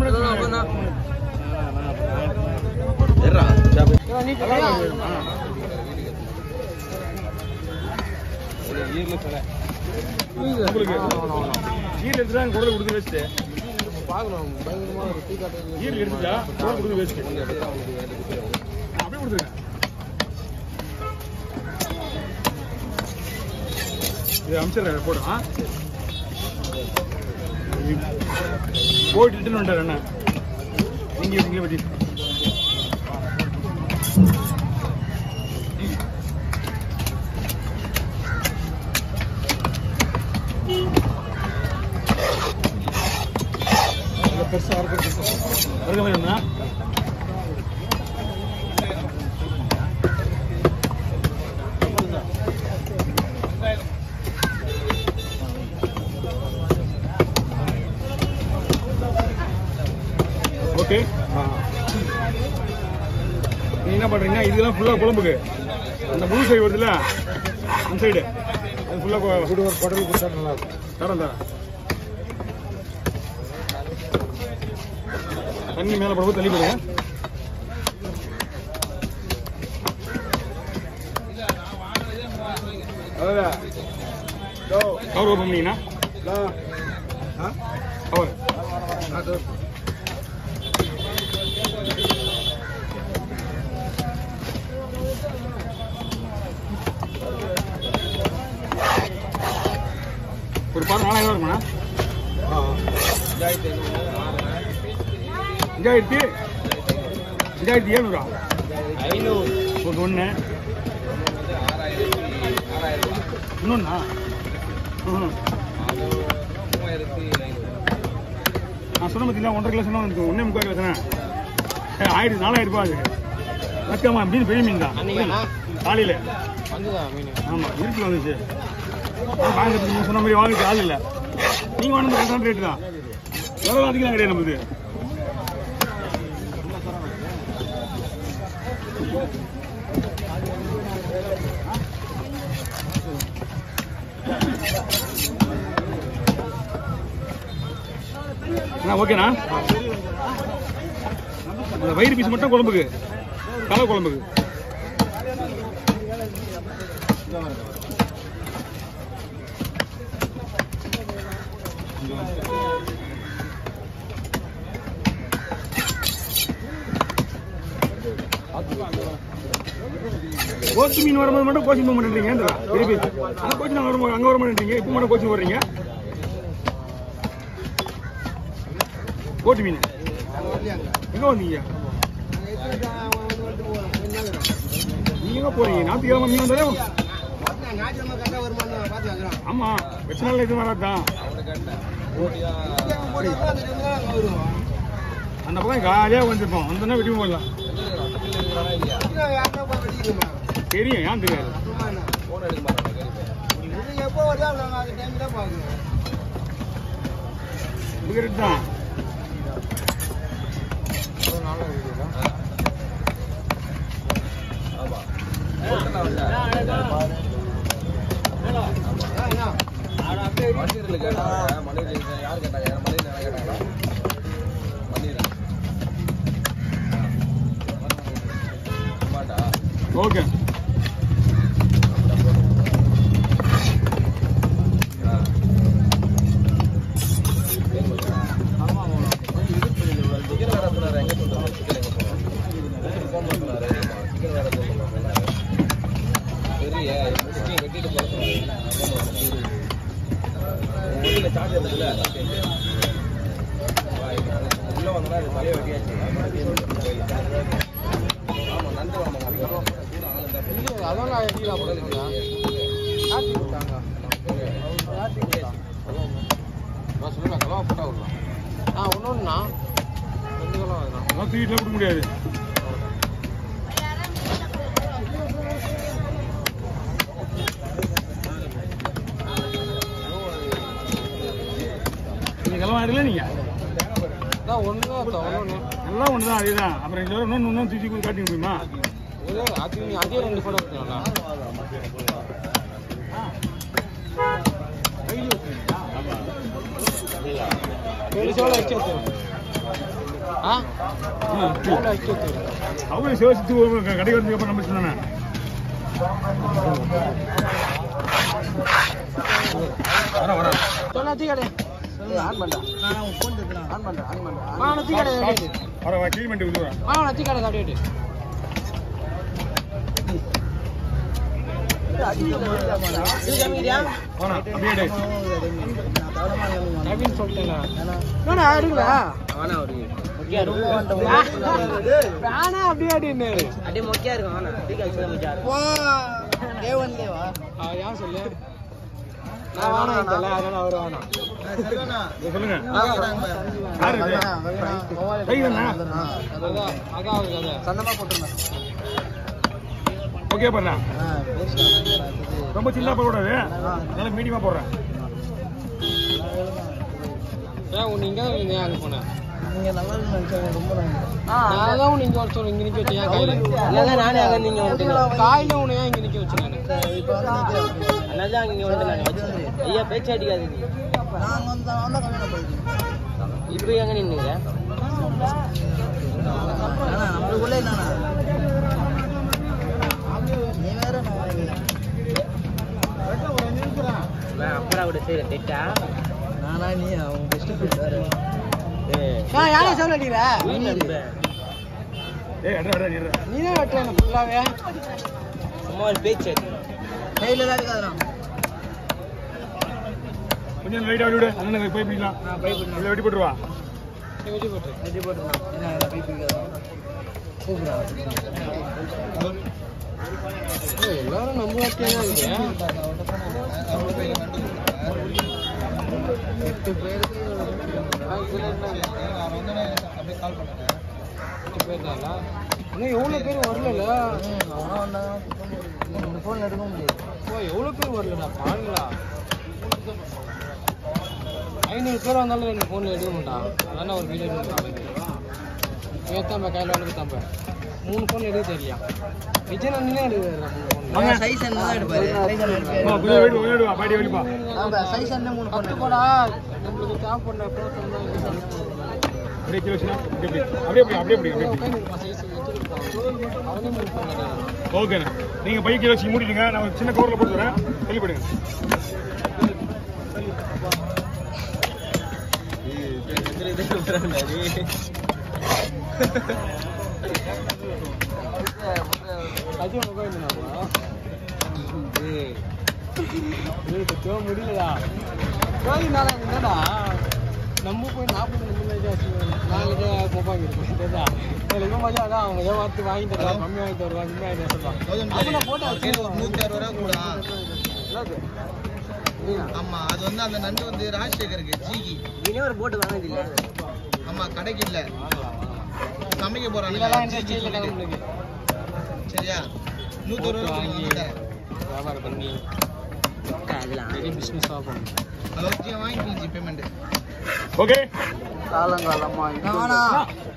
உங்களுக்கு ஈரல் எடுத்துட்டா குடல் கொடுத்து வச்சுட்டு ஈரல் எடுத்துட்டா குடல் கொடுத்து வச்சுட்டு அப்படியே கொடுத்துருங்க இது அமிச்சிடுறேன் போடும் ஆ போயிட்டு இட்டுன்னு வந்துட்டார் அண்ணா நீங்க இங்கே வச்சு பெருசாக இருக்கு வேணும்னா ஓகே நீங்க என்ன பண்றீங்கன்னா இதெல்லாம் ஃபுல்லா குழம்புக்கு அந்த முழு சைடு வருதுல்ல அந்த சைடு அது ஃபுல்லா குடல் கொடுத்தா நல்லா இருக்கும் தரேன் தரேன் தண்ணி மேல படுவோம் தள்ளி போடுங்க கவர் ஓப்பன் பண்ணீங்கன்னா கவர் ஒரு பாரு நாலாயிரம் இருக்குமாண்ணா அஞ்சாயிரத்தி அஞ்சாயிரத்தி ஏழுநூறா ஐநூறு ஒரு ஒன்று இன்னொன்னா ம். மூவாயிரத்தி ஐநூறு நான் சொன்ன பார்த்தீங்களா ஒன்றரை கிலோ சொன்னா எனக்கு ஒன்றே முக்கால் கிலோ தானே ஏ, ஆயிரத்தி நாலாயிரம் ரூபாய் அது மச்சமா மீன் பெரிய மீன் தான் அன்னைக்காண்ணா? காலையில் வந்துதான் மீன் ஆமாம் வீட்டில் வந்துச்சு நான் வாங்குறதுக்கு நீங்கள் சொன்ன மாதிரி வாங்கிட்டு ஆள் இல்லை நீங்கள் வாங்கினது கரெக்டான ரேட்டு தான் எவ்வளோ அதிகம் கிடையாது நம்மது அண்ணா ஓகேண்ணா அந்த வயிறு பீஸ் மட்டும் குழம்புக்கு தலை குழம்புக்கு கோச்சி மீன் வரும்போது மட்டும் கோச்சிங் போக மாட்டேன்றீங்க ஏன்டா? பெரிய பீஸ் அந்த கோச்சிங் அங்கே வரும்போது அங்கே வர மாட்டேன்றீங்க இப்போ மட்டும் கோச்சிங் வர்றீங்க கோட்டி மீன் எங்கே வந்தீங்க நீங்க போறீங்க ஞாயிற்றுக்கிழமை மீன் வந்தாலே ஆமா பிரச்சனை இல்லை இது வராதான் அந்த பக்கம் காலியாக வந்துருப்போம் வந்தோன்னா வெட்டி போடலாம் தெரியும் ஏன் தெரியாது போன் எடுக்க மாட்டாங்க சிகரெட் தான் ஆமா மணியில் கேட்டாங்க மணியில் யார் கேட்டாங்க யார் மணியில் யார் கேட்டாங்களா மணியில் மாட்டா ஓகே சிக்கன் வேற சொன்னாரு எங்க சொல்றாரு சிக்கன் எங்க போறோம் ஃபோன் பண்ணாரு சிக்கன் வேற சொல்றாரு பெரிய சிக்கன் வெட்டிட்டு போற சொன்னாரு சார்ஜ் இருக்குல்ல உள்ள வந்தா இது தலையை வெட்டியாச்சு ஆமா நண்டு வாங்க அதெல்லாம் எப்படி போடுறீங்க காட்டி விட்டாங்க காட்டி விட்டாங்க நான் சொல்லல கலவா போட்டா விடலாம் ஆ ஒன்றுண்ணா ரெண்டு கிலோ வேணும் அதெல்லாம் தூக்கிட்டுலாம் கொடுக்க முடியாது நீங்க கிளம்ப ஆயிடல நீங்க அதான் ஒன்று தான் ஒன்று எல்லாம் ஒன்று தான் அதே தான் அப்புறம் இந்த இன்னொன்று இன்னும் தூக்கி கொடுத்து காட்டி முடியுமா ஒரே அது நீ அதே ரெண்டு போட்டோ எடுத்துக்கோண்ணா பெருசோட வச்சு எடுத்துக்கணும் ஆ ம், எவ்வளோ வைக்க தெரியும் அவங்களும் சிவசித்து கடைக்கு வந்ததுக்கு அப்புறம் நம்ம சொன்னானே வரேன் வரேன் சொன்னா தீக்கடை ஆன் பண்ணா ஆன் பண்றேன் ஆன் பண்றேன் ஆ தீக்கடை அப்படியே வரேன் க்ளீன் பண்ணிட்டு விடுவேன் ஆ தீக்கடை அப்படியே வேணாம் அப்படியே எடு. நவீன் சொல்லிட்டேன் என்னடா இருக்குதா அவனா ஒரு வேணா அப்படியே அப்படின்னு அப்படியே மொக்கையா இருக்கும் அவனா டீக்கா சொல்ல மொக்கையா ஆ, ஏன் சொல்லு நான் வேணாம் இல்ல அதனால அவர் வேணாம் இதை சொல்லுங்க யாரு இது? கை தானே? அதான் அதான் அவருக்கு அது சந்தமா போட்டுருந்தேன் ஓகே பண்ணா ரொம்ப சின்ன போடக்கூடாது அதனால மீடியமா போடுறேன் ஏன் உன்னை இங்கே தான் ஏன் அங்கே போனேன் நீங்க நல்லா நினைச்சாங்க ரொம்ப நான் தான் உன்னை இங்கே வர சொன்னேன் இங்கே நிற்க வச்சேன் ஏன் கையில் இல்ல நானே அங்க நீங்க வந்துட்டீங்க காயில உன்னை ஏன் இங்கே நிற்க வச்சேன் நான் இப்போ வந்து அண்ணாதான் இங்க வந்து நான் ஐயா பேச்சு அடிக்காது நீ நான் வந்து அந்த கல்யாணம் போயிட்டேன் இப்போ எங்க நின்னுங்க நம்மளுக்குள்ளே என்னண்ணா நீ வேற நான் அப்புறம் கூட செய்யற திட்டா நானா நீ அவங்க பெஸ்ட் ஃப்ரெண்ட் வேற ஆ யாரே சொல்ல அடிக்கிற ஏய் அட்ரா அட்ரா நீ நீ தான் வெட்டுறேன் ஃபுல்லாகவே சும்மா ஒரு பேச்சு கையில தான் இருக்காதுண்ணா கொஞ்சம் லைட்டா விடு அண்ணனுக்கு போய் பிடிக்கலாம் இல்லை வெட்டி போட்டுருவா நீ வெட்டி போட்டுரு வெட்டி போட்டுருண்ணா என்ன பைப் கூப்பிடுறா ஏய், எல்லாரும் நம்ம வாட்டியே தான் இருக்கு எட்டு பேருக்கு ஆ, இதுல என்ன? எட்டு பேர் தானா? இன்னும் எவ்வளோ பேர் வரல அவனா வந்தாங்க ஃபோன் எடுக்க முடியாது ஓ எவ்வளோ பேர் வரலடா பாருங்களா ஐநூறு பேர் வந்தாலும் ரெண்டு ஃபோனில் எடுக்க மாட்டான் அதானே ஒரு வீடியோ எடுக்க ஏத்தாம்ப கையில் வந்து தாம்ப மூணு ஃபோன் எடுக்க தெரியா விஜய் நன்னே எடுக்கிறாரா மூணு வாங்க. ஃபோன் சைஸ் என்ன தான் எடுப்பாரு அம்மா, கொஞ்சம் வெயிட் கொஞ்சம் வெயிட் வா பாடி வெளிப்பா சைஸ் என்ன மூணு பத்து போடா நம்மளுக்கு தேவை பண்ண பேர் சொன்னா இது பண்ண அப்படியே கீழே வச்சுனா அப்படியே அப்படியே அப்படியே அப்படியே அப்படியே அப்படியே அவனே மூணு ஃபோன் ஓகேண்ணா நீங்க பைக் கீழே வச்சு மூடிடுங்க நான் ஒரு சின்ன கவர்ல போட்டு வரேன் வெளிப்படுங்க அது உனக்கு என்னடா ஏய் சத்தியமா முடியலடா கோயில் நாளா என்னடா நம்ம போய் நாற்பது நிமிஷம் நாளைக்கு மொபைல் இருக்கு தெரியுதா எனக்கு மஜா அதான் அவங்க ஏமாத்தி வாங்கி தருவாங்க கம்மி வாங்கி தருவாங்க கம்மி வாங்கி தருவாங்க அப்ப நான் போட்டு வச்சு நூத்தி அறுபது ரூபா கூட என்னது நீயா? ஆமா அது வந்து அந்த நண்டு வந்து ராஜசேகருக்கு ஜிகி நீனே ஒரு போட்டு வாங்கினது இல்ல ஆமா கடைக்கு இல்ல சமைக்க போறாங்க இதெல்லாம் interest இல்ல நம்மளுக்கு. சரியா நூத்தி அறுபது ரூபா வாங்கி வாங்கிட்டேன் வியாபாரம் பண்ணி பெரிய பிஸ்னஸ் ஆகும் அதை வச்சு வாங்கிக்கலாம் ஜி பேமெண்ட் ஓகே காலங்காலமா வேணா